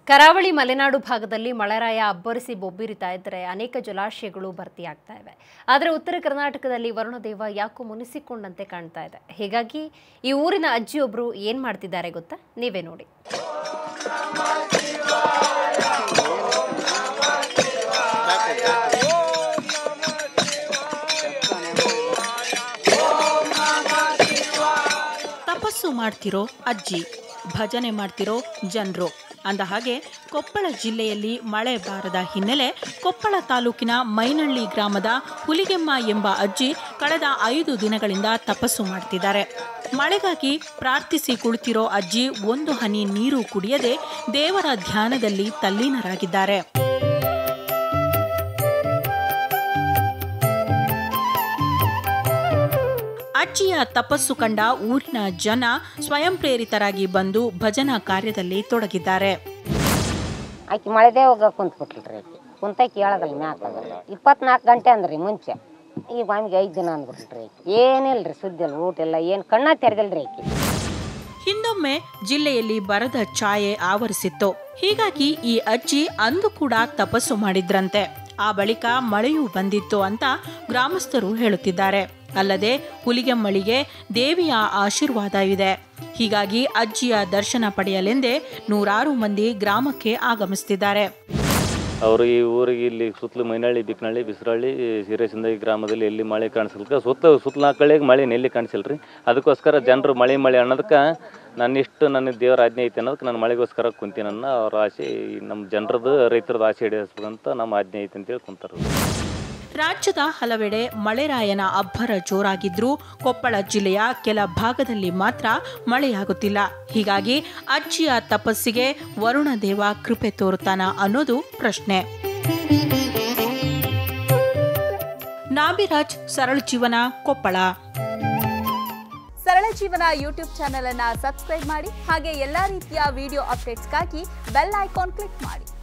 ಕರಾವಳಿ ಮಲೆನಾಡು ಭಾಗದಲ್ಲಿ ಮಳೆರಾಯ ಅಬ್ಬರಿಸಿ ಬೊಬ್ಬಿರಿತಾ ಇದ್ದರೆ ಅನೇಕ ಜಲಾಶಯಗಳು ಭರ್ತಿಯಾಗ್ತಾ ಇವೆ ಆದರೆ ಉತ್ತರ ಕರ್ನಾಟಕದಲ್ಲಿ ವರುಣದೇವ ಯಾಕೋ ಮುನಿಸಿಕೊಂಡಂತೆ ಕಾಣ್ತಾ ಇದೆ ಹೀಗಾಗಿ ಈ ಊರಿನ ಅಜ್ಜಿಯೊಬ್ಬರು ಏನ್ ಮಾಡ್ತಿದ್ದಾರೆ ಗೊತ್ತಾ ನೀವೇ ನೋಡಿ ತಪಸ್ಸು ಮಾಡ್ತಿರೋ ಅಜ್ಜಿ ಭಜನೆ ಮಾಡ್ತಿರೋ ಜನರು ಅಂದ ಹಾಗೆ ಕೊಪ್ಪಳ ಜಿಲ್ಲೆಯಲ್ಲಿ ಮಳೆ ಬಾರದ ಹಿನ್ನೆಲೆ ಕೊಪ್ಪಳ ತಾಲೂಕಿನ ಮೈನಳ್ಳಿ ಗ್ರಾಮದ ಹುಲಿಗೆಮ್ಮ ಎಂಬ ಅಜ್ಜಿ ಕಳೆದ ಐದು ದಿನಗಳಿಂದ ತಪಸ್ಸು ಮಾಡ್ತಿದ್ದಾರೆ ಮಳೆಗಾಗಿ ಪ್ರಾರ್ಥಿಸಿ ಕುಳಿತಿರೋ ಅಜ್ಜಿ ಒಂದು ಹನಿ ನೀರು ಕುಡಿಯದೆ ದೇವರ ಧ್ಯಾನದಲ್ಲಿ ತಲ್ಲೀನರಾಗಿದ್ದಾರೆ ಅಜ್ಜಿಯ ತಪಸ್ಸು ಕಂಡ ಊರಿನ ಜನ ಸ್ವಯಂ ಪ್ರೇರಿತರಾಗಿ ಬಂದು ಭಜನಾ ಕಾರ್ಯದಲ್ಲಿ ತೊಡಗಿದ್ದಾರೆ ಆಕಿ ಮಳೆದೇವಾಗ ಕುಂತ್ಬಿಟ್ಲ್ರಿ ಆಕಿ ಕುಂತಾಕಿ ಹೇಳಗಲ್ಲ ಮ್ಯಾಕ ಇಪ್ಪತ್ನಾಲ್ಕು ಗಂಟೆ ಅಂದ್ರಿ ಮುಂಚೆ ಈಗ ಆಮೇಲೆ ಐದು ದಿನ ಅಂದ್ಬಿಟ್ರಿ ಆಕಿ ಏನಿಲ್ರಿ ಸುದ್ದಿ ಇಲ್ಲ ಊಟ ಇಲ್ಲ ಏನು ಕಣ್ಣ ತೆರೆದಿಲ್ರಿ ಆಕಿ ಹಿಂದೊಮ್ಮೆ ಜಿಲ್ಲೆಯಲ್ಲಿ ಬರದ ಛಾಯೆ ಆವರಿಸಿತ್ತು ಹೀಗಾಗಿ ಈ ಅಜ್ಜಿ ಅಂದು ಕೂಡ ತಪಸ್ಸು ಮಾಡಿದ್ರಂತೆ ಆ ಬಳಿಕ ಮಳೆಯೂ ಬಂದಿತ್ತು ಅಂತ ಗ್ರಾಮಸ್ಥರು ಹೇಳುತ್ತಿದ್ದಾರೆ ಅಲ್ಲದೆ ಹುಲಿಗೆಮ್ಮಳಿಗೆ ದೇವಿಯ ಆಶೀರ್ವಾದ ಇದೆ ಹೀಗಾಗಿ ಅಜ್ಜಿಯ ದರ್ಶನ ಪಡೆಯಲೆಂದೇ ನೂರಾರು ಮಂದಿ ಗ್ರಾಮಕ್ಕೆ ಆಗಮಿಸುತ್ತಿದ್ದಾರೆ ಅವರು ಈ ಊರಿಗೆ ಇಲ್ಲಿ ಸುತ್ತಲೂ ಮೈನಳ್ಳಿ ಬಿಕ್ನಳ್ಳಿ ಬಿಸರಳ್ಳಿ ಹಿರೇಸಿಂದಗಿ ಗ್ರಾಮದಲ್ಲಿ ಎಲ್ಲಿ ಮಳೆ ಕಾಣಿಸಲ್ಕ ಸುತ್ತ ಸುತ್ತಲ ಕಡೆಗೆ ಮಳೆ ಎಲ್ಲಿ ಕಾಣಿಸಿಲ್ಲ ರೀ ಅದಕ್ಕೋಸ್ಕರ ಜನರು ಮಳೆ ಮಳೆ ಅನ್ನೋದಕ್ಕೆ ನನ್ನ ಇಷ್ಟು ನನ್ನ ದೇವರ ಆಜ್ಞೆ ಐತೆ ಅನ್ನೋದಕ್ಕೆ ನಾನು ಮಳೆಗೋಸ್ಕರ ಕುಂತೀನನ್ನ ಅವ್ರ ಆಸೆ ಈ ನಮ್ಮ ಜನರದ್ದು ರೈತರದ್ದು ಆಸೆ ಈಡೇರಿಸ್ಬೇಕಂತ ನಮ್ಮ ಆಜ್ಞೆ ಐತೆ ಅಂತೇಳಿ ಕುಂತಾರೆ ರಾಜ್ಯದ ಹಲವೆಡೆ ಮಳೆರಾಯನ ಅಬ್ಬರ ಜೋರಾಗಿದ್ರೂ ಕೊಪ್ಪಳ ಜಿಲ್ಲೆಯ ಕೆಲ ಭಾಗದಲ್ಲಿ ಮಾತ್ರ ಮಳೆಯಾಗುತ್ತಿಲ್ಲ ಹೀಗಾಗಿ ಅಜ್ಜಿಯ ತಪಸ್ಸಿಗೆ ವರುಣದೇವ ಕೃಪೆ ತೋರುತ್ತಾನ ಅನ್ನೋದು ಪ್ರಶ್ನೆ ನಾಬಿರಾಜ್ ಸರಳ ಜೀವನ ಕೊಪ್ಪಳ ಸರಳ ಜೀವನ ಯೂಟ್ಯೂಬ್ ಚಾನೆಲ್ ಅನ್ನ ಸಬ್ಸ್ಕ್ರೈಬ್ ಮಾಡಿ ಹಾಗೆ ಎಲ್ಲಾ ರೀತಿಯ ವಿಡಿಯೋ ಅಪ್ಡೇಟ್ಸ್ಗಾಗಿ ಬೆಲ್ ಐಕಾನ್ ಕ್ಲಿಕ್ ಮಾಡಿ